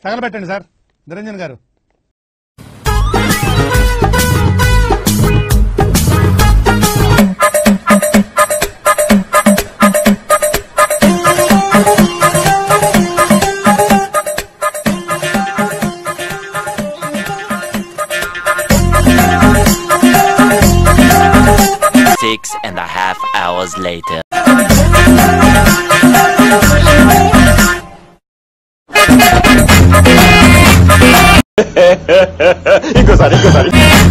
తగలబెట్టండి sir Niranjan గారు Six and a half hours later. ఇంకోసారి ఇంకోసారి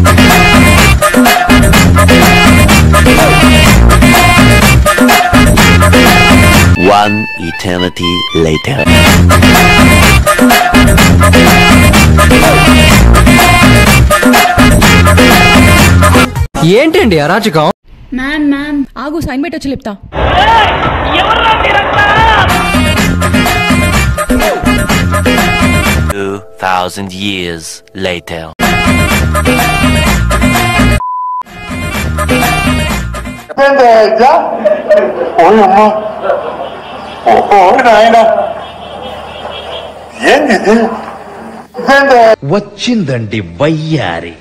One eternity later. ఏంటండి అరాచకం మ్యామ్ మ్యామ్ ఆగు సైన్ పెట్టొచ్చు చెప్తా Two thousand years later. ఓయమ్మా ఓ నాయన ఏంది ఇది ఇదేంటి వచ్చిందండి వయ్యారి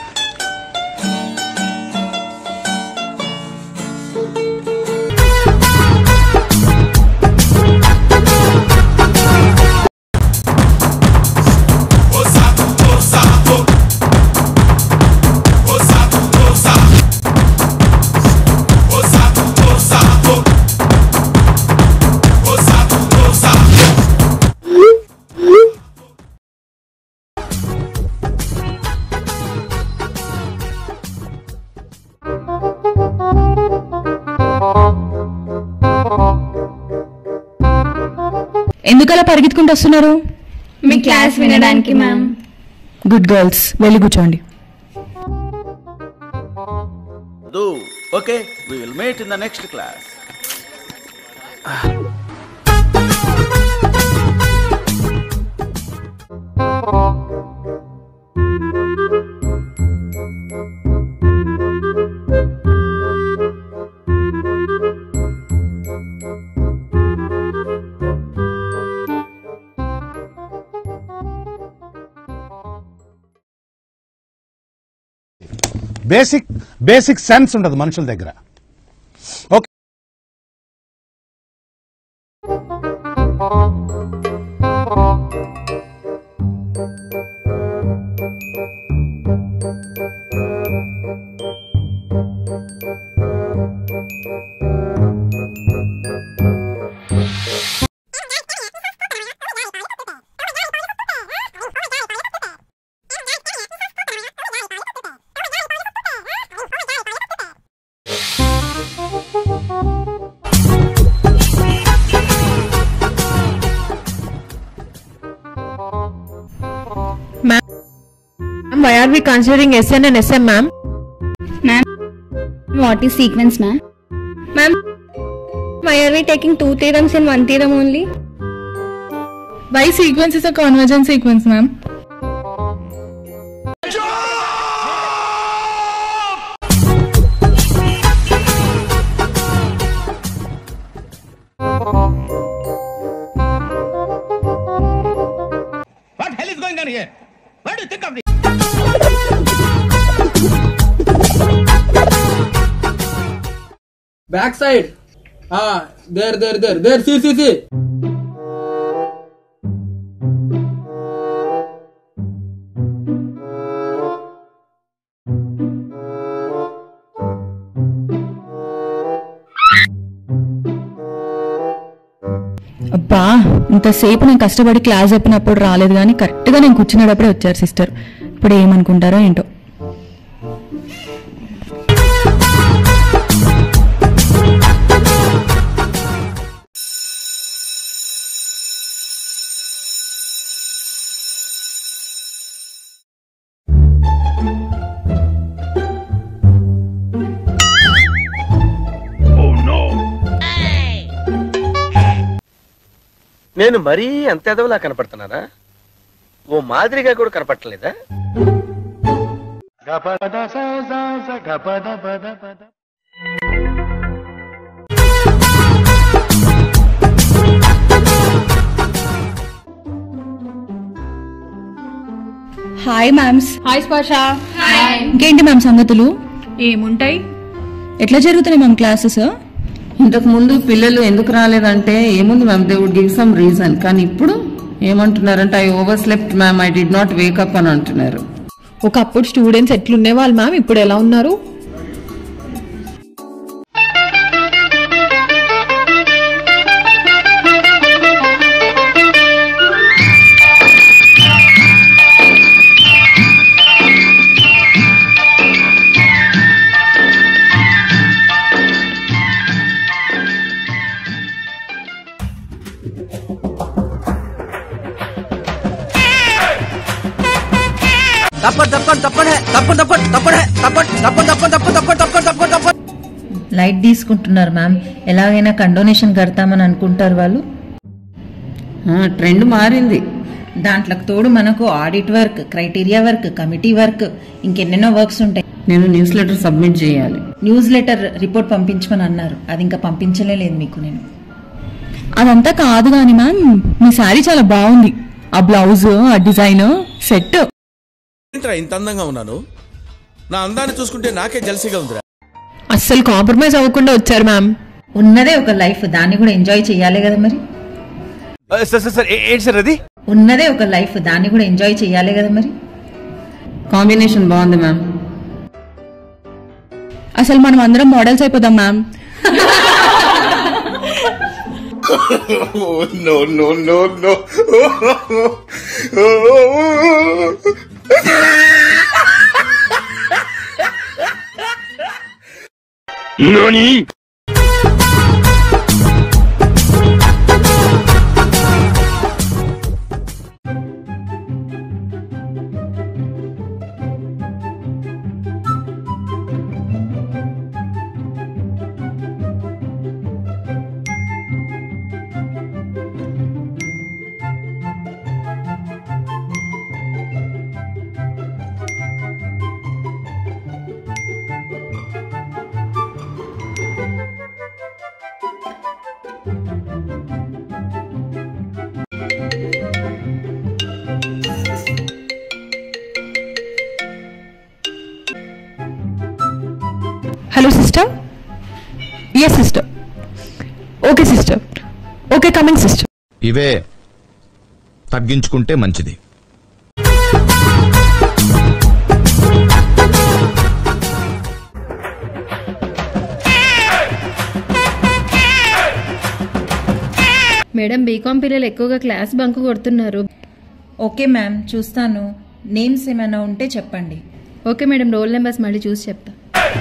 ఎందుకలా పరిగెత్తుకుంటూ వస్తున్నారు మీ క్లాస్ వినడానికి మ్యామ్ గుడ్ గర్ల్స్ వెళ్ళి కూర్చోండి okay we will meet in the next class basic basic sense ఉండదు మనుషుల దగ్గర okay why are we considering SN and SM ma'am what is sequence ma'am ma'am why are we taking two theorems in one theorem only Why sequence is a convergent sequence, ma'am? What hell is going on here what do think of the back side there there there there see see see అబ్బా ఇంతసేపు నేను కష్టపడి class చెప్పినప్పుడు రాలేదు కానీ కరెక్ట్గా నేను కూర్చునేటప్పుడే వచ్చారు సిస్టర్ ఇప్పుడు ఏమనుకుంటారో ఏంటో నేను మరీ అంత ఎదవలా కనపడుతున్నానా ఓ మాదిరిగా కూడా కనపడలేదా హాయ్ మ్యామ్స్ హాయ్ స్పర్శ ఇంకేంటి మ్యామ్ సంగతులు ఏముంటాయి ఎట్లా జరుగుతున్నాయి మ్యామ్ క్లాసెస్ ఇంతకు ముందు పిల్లలు ఎందుకు రాలేదంటే ఏముంది ma'am they would give some reason కానీ ఇప్పుడు ఏమంటున్నారంటే I overslept ma'am I did not wake up అని అంటున్నారు ఒకప్పుడు స్టూడెంట్స్ ఎట్లుండే వాళ్ళు మ్యామ్ ఇప్పుడు ఎలా ఉన్నారు లైట్ తీసుకుంటున్నారు మ్యామ్ ఎలాగైనా కండోనేషన్ కడతామని అనుకుంటారు వాళ్ళు ట్రెండ్ మారింది దాంట్లోకి తోడు మనకు audit work criteria work committee work ఇంకెన్నెన్నో వర్క్స్ ఉంటాయి నేను న్యూస్ లెటర్ సబ్మిట్ చేయాలి న్యూస్ లెటర్ రిపోర్ట్ పంపించమని అన్నారు అది ఇంకా పంపించలే లేదు మీకు నేను అదంతా కాదు కానీ మ్యామ్ మీ శారీ చాలా బాగుంది ఆ బ్లౌజ్ ఆ డిజైన్ సెట్ ఏంట్రా ఇంత అందంగా ఉన్నాను నా అందాన్ని చూసుకుంటే నాకే జలసిగా ఉందిరా అస్సలు కాంప్రమైజ్ అవ్వకుండా వచ్చారు మ్యామ్ ఉన్నదే ఒక లైఫ్ దాన్ని కూడా ఎంజాయ్ చేయాలి కదా మరి సార్ సార్ సార్ ఏంటి సార్ అది ఉన్నదే ఒక లైఫ్ దాన్ని కూడా ఎంజాయ్ చేయాలి కదా మరి కాంబినేషన్ బాగుంది మ్యామ్ అసలు మనం అందరం మోడల్స్ అయిపోదాం ma'am no, no, no, no. NANI?! Hello sister yes sister okay sister okay coming sister ఇవే తగ్గించుకుంటే మంచిది మేడం బీకామ్ పిల్లలు ఎక్కువగా క్లాస్ బంక్ కొడుతున్నారు ఓకే మ్యామ్ చూస్తాను నేమ్స్ ఏమైనా ఉంటే చెప్పండి ఓకే మేడం రోల్ నెంబర్స్ మళ్ళీ చూసి చెప్తా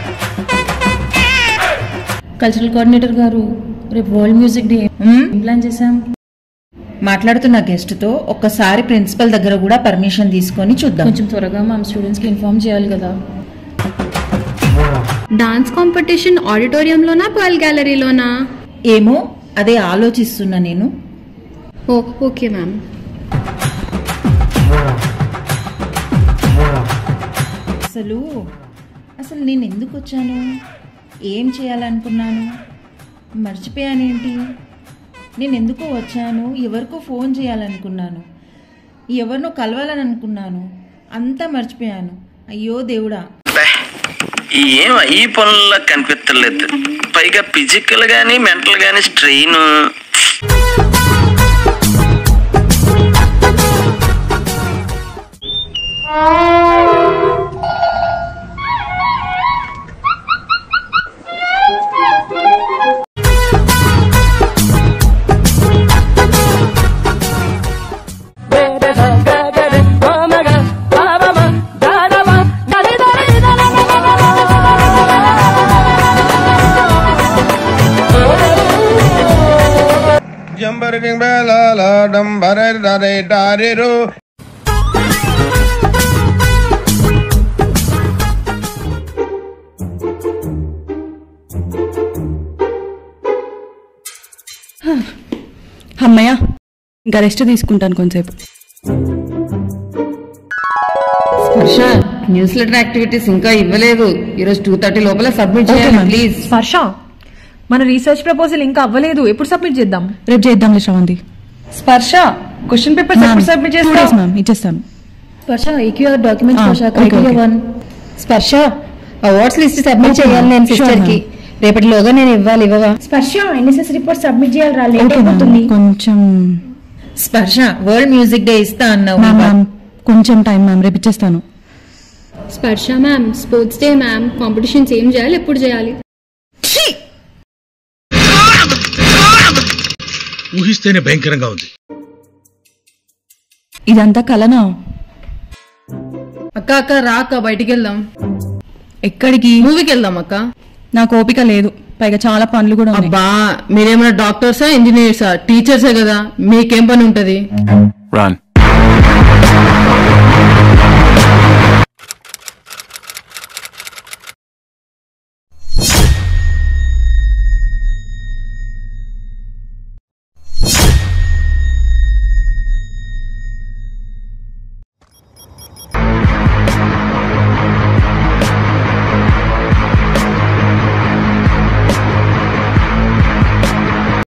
కల్చరల్ కోఆర్డినేటర్ గారు రేపు వరల్డ్ మ్యూజిక్ డే ఏం ప్లాన్ చేశాం మాట్లాడుతున్న గెస్ట్తో ఒక్కసారి ప్రిన్సిపల్ దగ్గర కూడా పర్మిషన్ తీసుకొని చూద్దాం కొంచెం త్వరగా మ్యామ్ స్టూడెంట్స్కి ఇన్ఫార్మ్ చేయాలి కదా డాన్స్ కాంపిటీషన్ ఆడిటోరియంలోనా పర్ల్ గ్యాలరీలోనా ఏమో అదే ఆలోచిస్తున్నా నేను ఓ ఓకే మ్యామ్ అసలు అసలు నేను ఎందుకు వచ్చాను ఏం చేయాలనుకున్నాను మర్చిపోయానేంటి నేను ఎందుకో వచ్చాను ఎవరికో ఫోన్ చేయాలనుకున్నాను ఎవరినో కలవాలని అనుకున్నాను అంతా మర్చిపోయాను అయ్యో దేవుడా ఏం ఈ పనుల్లో కనిపించలేదు పైగా ఫిజికల్ గానీ మెంటల్ గానీ స్ట్రెయిన్ జంబరికింగ్ బేలాల డంబరే డరే డారిరు అమ్మయ్య ఇంకా రెస్ట్ తీసుకుంటాను కొంచెంసేపు స్పర్శ న్యూస్ లెటర్ యాక్టివిటీస్ ఇంకా ఇవ్వలేదు ఈరోజు టూ థర్టీ లోపల సబ్మిట్ చేయాలి ప్లీజ్ స్పర్శ మన రీసెర్చ్ ప్రపోజల్ ఇంకా అవ్వలేదు ఎప్పుడు సబ్మిట్ చేద్దాం రేపు చేద్దాంలే శ్రవంతి స్పర్శ క్వశ్చన్ పేపర్స్ ఎప్పుడు సబ్మిట్ టూ చేస్తావు డేస్ మ్యామ్ ఇచ్చేస్తాను Sparsha EQR document Ah, Sparsha okay, criteria okay. One Sparsha awards list submit Okay, చేయాలి నేను sure, సిస్టర్ కి ma'am. రేపటిలోగా నేను ఇవ్వాలి ఇవ్వవా స్పర్శ ఎన్ఎస్ఎస్ రిపోర్ట్ సబ్మిట్ చేయాలి రా లేట్ ఓకే మ్యామ్ అయిపోతుంది కొంచెం స్పర్శ వరల్డ్ మ్యూజిక్ డే ఇస్తా అన్నావు మ్యామ్ మ్యామ్ కొంచెం టైం మ్యామ్ రేపు ఇచ్చేస్తాను Sparsha ma'am sports day ma'am competitions ఏం చేయాలి ఎప్పుడు చేయాలి ఊహిస్తేనే భయంకరంగా ఉంది ఇదంతా కలనా అక్క అక్క రా అక్క బయటికి వెళ్దాం ఎక్కడికి మూవీకి వెళ్దాం అక్క నాకు ఓపిక లేదు పైగా చాలా పనులు కూడా ఉన్నాయి అబ్బా మీరేమైనా డాక్టర్సా ఇంజనీర్సా టీచర్సే కదా మీకేం పని ఉంటది Run.